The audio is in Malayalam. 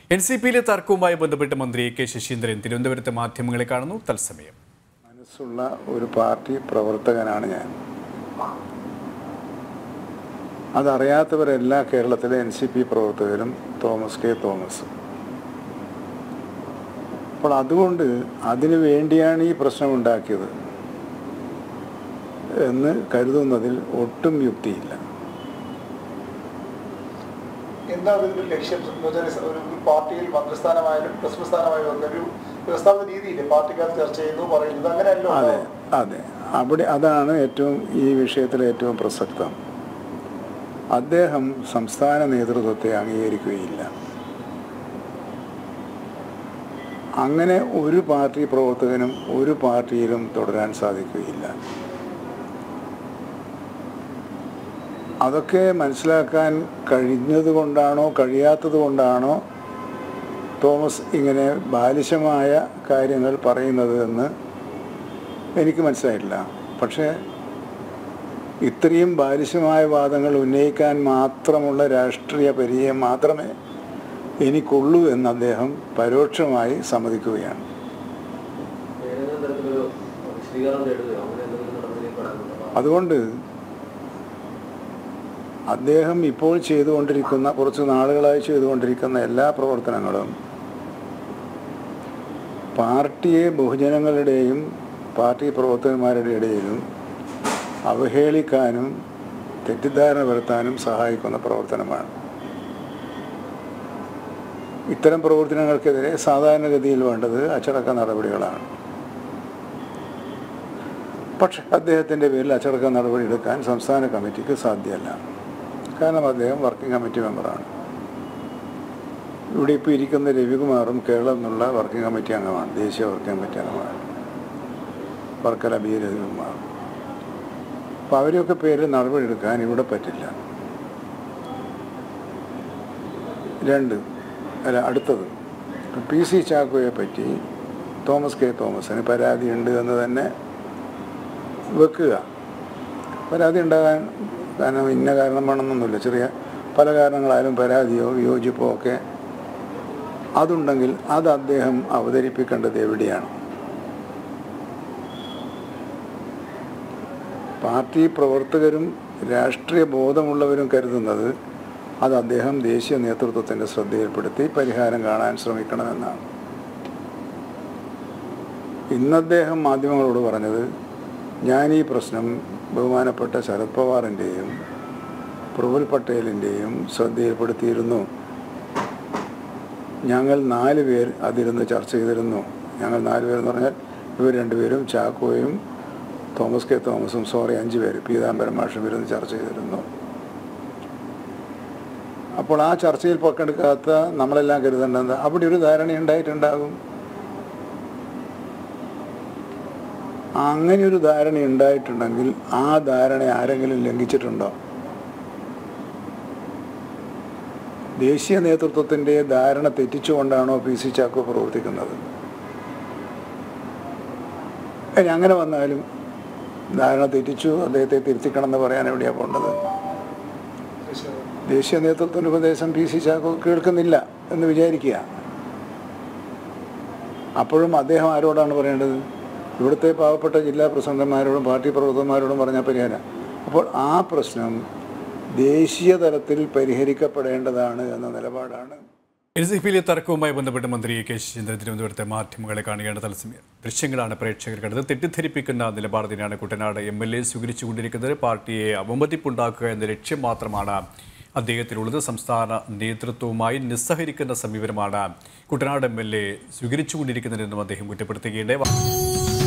എൻ സി പിയിലെ തർക്കവുമായി ബന്ധപ്പെട്ട് മന്ത്രി എ കെ ശശീന്ദ്രൻ തിരുവനന്തപുരത്തെ മാധ്യമങ്ങളെ കാണുന്നു തത്സമയം മനസ്സുള്ള ഒരു പാർട്ടി പ്രവർത്തകനാണ് ഞാൻ അതറിയാത്തവരെല്ലാ കേരളത്തിലെ എൻ സി പി പ്രവർത്തകരും തോമസ് കെ തോമസ് അപ്പോൾ അതുകൊണ്ട് അതിനു വേണ്ടിയാണ് ഈ പ്രശ്നം ഉണ്ടാക്കിയത് എന്ന് കരുതുന്നതിൽ ഒട്ടും യുക്തിയില്ല എന്താണ് ഇതിന്റെ ലക്ഷ്യം എന്നുവെച്ചാൽ ഒരു ഒരു പാർട്ടിയിൽ മന്ത്രിസ്ഥാനമായാലും പ്രസിഡന്റ് സ്ഥാനമായാലും ഒക്കെ ഒരു വ്യവസ്ഥാപന രീതിയില്ലേ പാർട്ടിക്കാർ ചർച്ച ചെയ്യുന്നു പറയുന്നത് അങ്ങനെയല്ലോ അതെ അതെ അവിടെ അതാണ് ഏറ്റവും ഈ വിഷയത്തിൽ ഏറ്റവും പ്രസക്തം അദ്ദേഹം സംസ്ഥാന നേതൃത്വത്തെ അംഗീകരിക്കുകയില്ല അങ്ങനെ ഒരു പാർട്ടി പ്രവർത്തകനും ഒരു പാർട്ടിയിലും തുടരാൻ സാധിക്കുകയില്ല അതൊക്കെ മനസ്സിലാക്കാൻ കഴിഞ്ഞത് കൊണ്ടാണോ കഴിയാത്തത് കൊണ്ടാണോ തോമസ് ഇങ്ങനെ ബാലിശമായ കാര്യങ്ങൾ പറയുന്നത് എന്ന് എനിക്ക് മനസ്സിലായിട്ടില്ല പക്ഷേ ഇത്രയും ബാലിശമായ വാദങ്ങൾ ഉന്നയിക്കാൻ മാത്രമുള്ള രാഷ്ട്രീയ പരിചയം മാത്രമേ എനിക്കുള്ളൂ എന്ന് അദ്ദേഹം പരോക്ഷമായി സമ്മതിക്കുകയാണ് ഏതെങ്കിലും തരത്തിലൊരു വിശദീകരണം നേടുകയോ അങ്ങനെ എന്തെങ്കിലും നടപടിയിലേക്ക് കടക്കുന്നുണ്ടോ അതുകൊണ്ട് അദ്ദേഹം ഇപ്പോൾ ചെയ്തുകൊണ്ടിരിക്കുന്ന കുറച്ച് നാളുകളായി ചെയ്തുകൊണ്ടിരിക്കുന്ന എല്ലാ പ്രവർത്തനങ്ങളും പാർട്ടിയെ ബഹുജനങ്ങളുടെയും പാർട്ടി പ്രവർത്തകന്മാരുടെ ഇടയിലും അവഹേളിക്കാനും തെറ്റിദ്ധാരണ വരുത്താനും സഹായിക്കുന്ന പ്രവർത്തനമാണ് ഇത്തരം പ്രവർത്തനങ്ങൾക്കെതിരെ സാധാരണഗതിയിൽ വേണ്ടത് അച്ചടക്ക നടപടികളാണ് പക്ഷെ അദ്ദേഹത്തിൻ്റെ പേരിൽ അച്ചടക്ക നടപടി എടുക്കാൻ സംസ്ഥാന കമ്മിറ്റിക്ക് സാധ്യമല്ല കാരണം അദ്ദേഹം വർക്കിംഗ് കമ്മിറ്റി മെമ്പറാണ് ഇവിടെ ഇപ്പോൾ ഇരിക്കുന്ന രവികുമാറും കേരളം എന്നുള്ള വർക്കിംഗ് കമ്മിറ്റി അംഗമാണ് ദേശീയ വർക്കിംഗ് കമ്മിറ്റി അംഗമാണ് വർക്കല ബി രവികുമാർ അപ്പോൾ അവരെയൊക്കെ പേരിൽ നടപടി എടുക്കാൻ ഇവിടെ പറ്റില്ല രണ്ട് അല്ല അടുത്തത് പി സി ചാക്കോയെ പറ്റി തോമസ് കെ തോമസിന് പരാതിയുണ്ട് എന്ന് തന്നെ വെക്കുക പരാതി ഉണ്ടാകാൻ കാരണം ഇന്ന കാരണം വേണമെന്നൊന്നുമില്ല ചെറിയ പല കാരണങ്ങളായാലും പരാതിയോ വിയോജിപ്പോ ഒക്കെ അതുണ്ടെങ്കിൽ അത് അദ്ദേഹം അവതരിപ്പിക്കേണ്ടത് എവിടെയാണ് പാർട്ടി പ്രവർത്തകരും രാഷ്ട്രീയ ബോധമുള്ളവരും കരുതുന്നത് അത് അദ്ദേഹം ദേശീയ നേതൃത്വത്തിൻ്റെ ശ്രദ്ധയിൽപ്പെടുത്തി പരിഹാരം കാണാൻ ശ്രമിക്കണമെന്നാണ് ഇന്ന് അദ്ദേഹം മാധ്യമങ്ങളോട് പറഞ്ഞത് ഞാൻ ഈ പ്രശ്നം ബഹുമാനപ്പെട്ട ശരത് പവാറിൻ്റെയും പ്രഫുൽ പട്ടേലിൻ്റെയും ശ്രദ്ധയിൽപ്പെടുത്തിയിരുന്നു ഞങ്ങൾ നാല് പേർ അതിരുന്ന് ചർച്ച ചെയ്തിരുന്നു ഞങ്ങൾ നാല് പേരെന്ന് പറഞ്ഞാൽ ഇവർ രണ്ടുപേരും ചാക്കോയും തോമസ് കെ തോമസും സോറി അഞ്ച് പേര് പീതാംബരം മാഷും ഇരുന്ന് ചർച്ച ചെയ്തിരുന്നു അപ്പോൾ ആ ചർച്ചയിൽ പങ്കെടുക്കാത്ത നമ്മളെല്ലാം കരുതേണ്ടത് അവിടെ ഒരു ധാരണ ഉണ്ടായിട്ടുണ്ടാകും അങ്ങനെ ഒരു ധാരണ ഉണ്ടായിട്ടുണ്ടെങ്കിൽ ആ ധാരണ ആരെങ്കിലും ലംഘിച്ചിട്ടുണ്ടോ ദേശീയ നേതൃത്വത്തിൻ്റെ ധാരണ തെറ്റിച്ചുകൊണ്ടാണോ പി സി ചാക്കോ പ്രവർത്തിക്കുന്നത് ഇനി അങ്ങനെ വന്നാലും ധാരണ തെറ്റിച്ചു അദ്ദേഹത്തെ തിരുത്തിക്കണം എന്ന് പറയാൻ എവിടെയാണ് പോകേണ്ടത് ദേശീയ നേതൃത്വത്തിൻ്റെ ഉപദേശം പി സി ചാക്കോ കേൾക്കുന്നില്ല എന്ന് വിചാരിക്കുക അപ്പോഴും അദ്ദേഹം ആരോടാണ് പറയേണ്ടത് ഇവിടുത്തെ പാവപ്പെട്ട ജില്ലാ പ്രസിഡന്റുമാരോടും പാർട്ടി പ്രവർത്തകന്മാരോടും പറഞ്ഞ പരിഹാരം അപ്പോൾ ആ പ്രശ്നം ദേശീയ തലത്തിൽ പരിഹരിക്കപ്പെടേണ്ടതാണ് എന്ന നിലപാടാണ് എൻ സി പിയിലെ തർക്കവുമായി ബന്ധപ്പെട്ട് മന്ത്രി എ കെ ശശീന്ദ്രൻ തിരുവനന്തപുരത്തെ മാധ്യമങ്ങളെ കാണുകയാണ് തത്സമയം ദൃശ്യങ്ങളാണ് പ്രേക്ഷകർ കണ്ടത് തെറ്റിദ്ധരിപ്പിക്കുന്ന നിലപാട് തന്നെയാണ് കുട്ടനാട് എം എൽ എ സ്വീകരിച്ചുകൊണ്ടിരിക്കുന്നത് പാർട്ടിയെ അവമതിപ്പുണ്ടാക്കുക എന്ന ലക്ഷ്യം മാത്രമാണ് അദ്ദേഹത്തിനുള്ളത് സംസ്ഥാന നേതൃത്വവുമായി നിസ്സഹരിക്കുന്ന സമീപനമാണ് കുട്ടനാട് എം എൽ എ സ്വീകരിച്ചുകൊണ്ടിരിക്കുന്നതെന്നും അദ്ദേഹം കുറ്റപ്പെടുത്തുകയുണ്ടായി